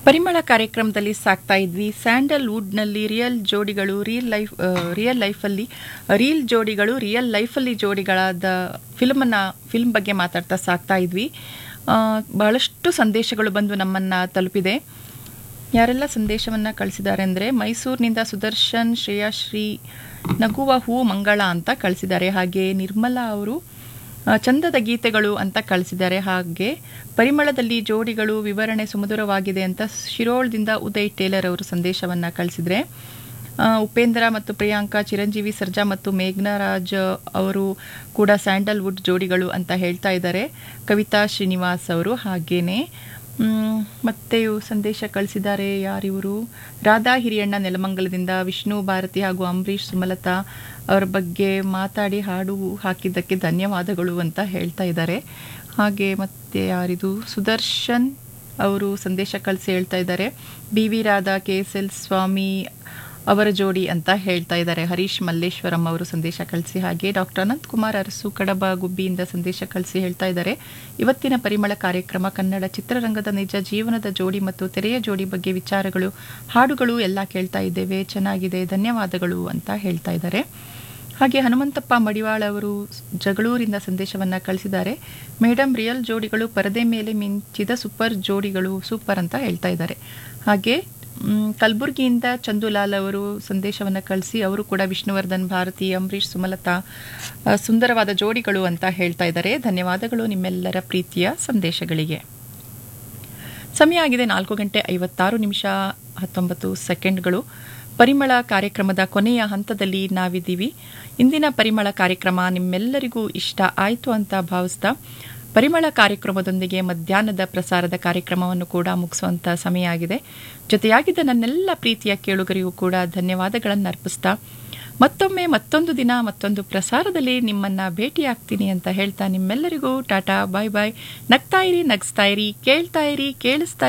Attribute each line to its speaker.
Speaker 1: ಪರಿಮಳ ಕಾರ್ಯಕ್ರಮದಲ್ಲಿ ಸಾಕ್ತಾ ಇದ್ವಿ ಸ್ಯಾಂಡಲ್ ವುಡ್ನಲ್ಲಿ ರಿಯಲ್ ಜೋಡಿಗಳು ರಿಯಲ್ ಲೈಫ್ ರಿಯಲ್ ಲೈಫಲ್ಲಿ ರೀಲ್ ಜೋಡಿಗಳು ರಿಯಲ್ ಲೈಫಲ್ಲಿ ಜೋಡಿಗಳಾದ ಫಿಲ್ಮನ್ನು ಫಿಲ್ಮ್ ಬಗ್ಗೆ ಮಾತಾಡ್ತಾ ಸಾಕ್ತಾ ಇದ್ವಿ ಆ, ಬಹಳಷ್ಟು ಸಂದೇಶಗಳು ಬಂದು ನಮ್ಮನ್ನು ತಲುಪಿದೆ ಯಾರೆಲ್ಲ ಸಂದೇಶವನ್ನು ಕಳಿಸಿದ್ದಾರೆ ಅಂದರೆ ಮೈಸೂರಿನಿಂದ ಸುದರ್ಶನ್ ಶ್ರೇಯಾಶ್ರೀ ನಗುವ ಹೂ ಮಂಗಳ ಅಂತ ಕಳಿಸಿದ್ದಾರೆ ಹಾಗೆ ನಿರ್ಮಲಾ ಅವರು ಆ, ಚಂದದ ಗೀತೆಗಳು ಅಂತ ಕಳಿಸಿದ್ದಾರೆ ಹಾಗೆ ಪರಿಮಳದಲ್ಲಿ ಜೋಡಿಗಳು ವಿವರಣೆ ಸುಮಧುರವಾಗಿದೆ ಅಂತ ಶಿರೋಳದಿಂದ ಉದಯ್ ಟೇಲರ್ ಅವರು ಸಂದೇಶವನ್ನು ಕಳಿಸಿದರೆ ಆ, ಉಪೇಂದ್ರ ಮತ್ತು ಪ್ರಿಯಾಂಕಾ ಚಿರಂಜೀವಿ ಸರ್ಜಾ ಮತ್ತು ಮೇಘ್ನರಾಜ್ ಅವರು ಕೂಡ ಸ್ಯಾಂಡಲ್ವುಡ್ ಜೋಡಿಗಳು ಅಂತ ಹೇಳ್ತಾ ಇದ್ದಾರೆ ಕವಿತಾ ಶ್ರೀನಿವಾಸ್ ಅವರು ಹಾಗೇನೆ ಮ್, ಮತ್ತೆ ಇವು ಸಂದೇಶ ಕಳಿಸಿದ್ದಾರೆ ಯಾರಿವರು ರಾಧಾ ಹಿರಿಯಣ್ಣ ನೆಲಮಂಗಲದಿಂದ ವಿಷ್ಣು ಭಾರತಿ ಹಾಗೂ ಅಂಬರೀಷ್ ಸುಮಲತಾ ಅವರ ಬಗ್ಗೆ ಮಾತಾಡಿ ಹಾಡು ಹಾಕಿದ್ದಕ್ಕೆ ಧನ್ಯವಾದಗಳು ಅಂತ ಹೇಳ್ತಾ ಇದ್ದಾರೆ ಹಾಗೆ ಮತ್ತೆ ಯಾರಿದು ಸುದರ್ಶನ್ ಅವರು ಸಂದೇಶ ಕಳಿಸಿ ಹೇಳ್ತಾ ಇದ್ದಾರೆ B V Radha K S L Swami ಅವರ ಜೋಡಿ ಅಂತ ಹೇಳ್ತಾ ಇದ್ದಾರೆ ಹರೀಶ್ ಮಲ್ಲೇಶ್ವರಂ ಅವರು ಸಂದೇಶ ಕಳಿಸಿ ಹಾಗೆ ಡಾಕ್ಟರ್ ಅನಂತ್ ಕುಮಾರ್ ಅರಸು ಕಡಬ ಗುಬ್ಬಿಯಿಂದ ಸಂದೇಶ ಕಳಿಸಿ ಹೇಳ್ತಾ ಇದ್ದಾರೆ ಇವತ್ತಿನ ಪರಿಮಳ ಕಾರ್ಯಕ್ರಮ ಕನ್ನಡ ಚಿತ್ರರಂಗದ ನಿಜ ಜೀವನದ ಜೋಡಿ ಮತ್ತು ತೆರೆಯ ಜೋಡಿ ಬಗ್ಗೆ ವಿಚಾರಗಳು ಹಾಡುಗಳು ಎಲ್ಲ ಕೇಳ್ತಾ ಇದ್ದೇವೆ ಚೆನ್ನಾಗಿದೆ ಧನ್ಯವಾದಗಳು ಅಂತ ಹೇಳ್ತಾ ಇದ್ದಾರೆ ಹಾಗೆ ಹನುಮಂತಪ್ಪ ಮಡಿವಾಳ ಅವರು ಜಗಳೂರಿಂದ ಸಂದೇಶವನ್ನು ಕಳಿಸಿದ್ದಾರೆ ಮೇಡಮ್ ರಿಯಲ್ ಜೋಡಿಗಳು ಪರದೆ ಮೇಲೆ ಮಿಂಚಿದ ಸೂಪರ್ ಜೋಡಿಗಳು ಸೂಪರ್ ಅಂತ ಹೇಳ್ತಾ ಇದ್ದಾರೆ ಹಾಗೆ ಮ್, ಕಲಬುರಗಿಯಿಂದ ಚಂದುಲಾಲ್ ಅವರು ಸಂದೇಶವನ್ನು ಕಳಿಸಿ ಅವರು ಕೂಡ ವಿಷ್ಣುವರ್ಧನ್ ಭಾರತಿ ಅಂಬರೀಷ್ ಸುಮಲತಾ ಆ, ಸುಂದರವಾದ ಜೋಡಿಗಳು ಅಂತ ಹೇಳ್ತಾ ಇದ್ದಾರೆ ಧನ್ಯವಾದಗಳು ನಿಮ್ಮೆಲ್ಲರ ಪ್ರೀತಿಯ ಸಂದೇಶಗಳಿಗೆ ಸಮಯ ಆಗಿದೆ ನಾಲ್ಕು ಗಂಟೆ ಐವತ್ತಾರು ನಿಮಿಷ ಹತ್ತೊಂಬತ್ತು ಸೆಕೆಂಡ್ಗಳು ಪರಿಮಳ ಕಾರ್ಯಕ್ರಮದ ಕೊನೆಯ ಹಂತದಲ್ಲಿ ನಾವಿದ್ದೀವಿ ಇಂದಿನ ಪರಿಮಳ ಕಾರ್ಯಕ್ರಮ ನಿಮ್ಮೆಲ್ಲರಿಗೂ ಇಷ್ಟ ಆಯಿತು ಅಂತ ಭಾವಿಸ್ತಾ ಪರಿಮಳ ಕಾರ್ಯಕ್ರಮದೊಂದಿಗೆ ಮಧ್ಯಾಹ್ನದ ಪ್ರಸಾರದ ಕಾರ್ಯಕ್ರಮವನ್ನು ಕೂಡ ಮುಗಿಸುವಂಥ ಸಮಯ ಆಗಿದೆ ಜೊತೆಯಾಗಿದ್ದ ನನ್ನೆಲ್ಲ ಪ್ರೀತಿಯ ಕೇಳುಗರಿಗೂ ಕೂಡ ಧನ್ಯವಾದಗಳನ್ನು ಅರ್ಪಿಸ್ತಾ ಮತ್ತೊಮ್ಮೆ ಮತ್ತೊಂದು ದಿನ ಮತ್ತೊಂದು ಪ್ರಸಾರದಲ್ಲಿ ನಿಮ್ಮನ್ನ ಭೇಟಿಯಾಗ್ತೀನಿ ಅಂತ ಹೇಳ್ತಾ ನಿಮ್ಮೆಲ್ಲರಿಗೂ ಟಾಟಾ ಬಾಯ್ ಬಾಯ್ ನಗ್ತಾ ಇರಿ ನಗಿಸ್ತಾ ಇರಿ ಕೇಳ್ತಾ ಇರಿ ಕೇಳಿಸ್ತಾ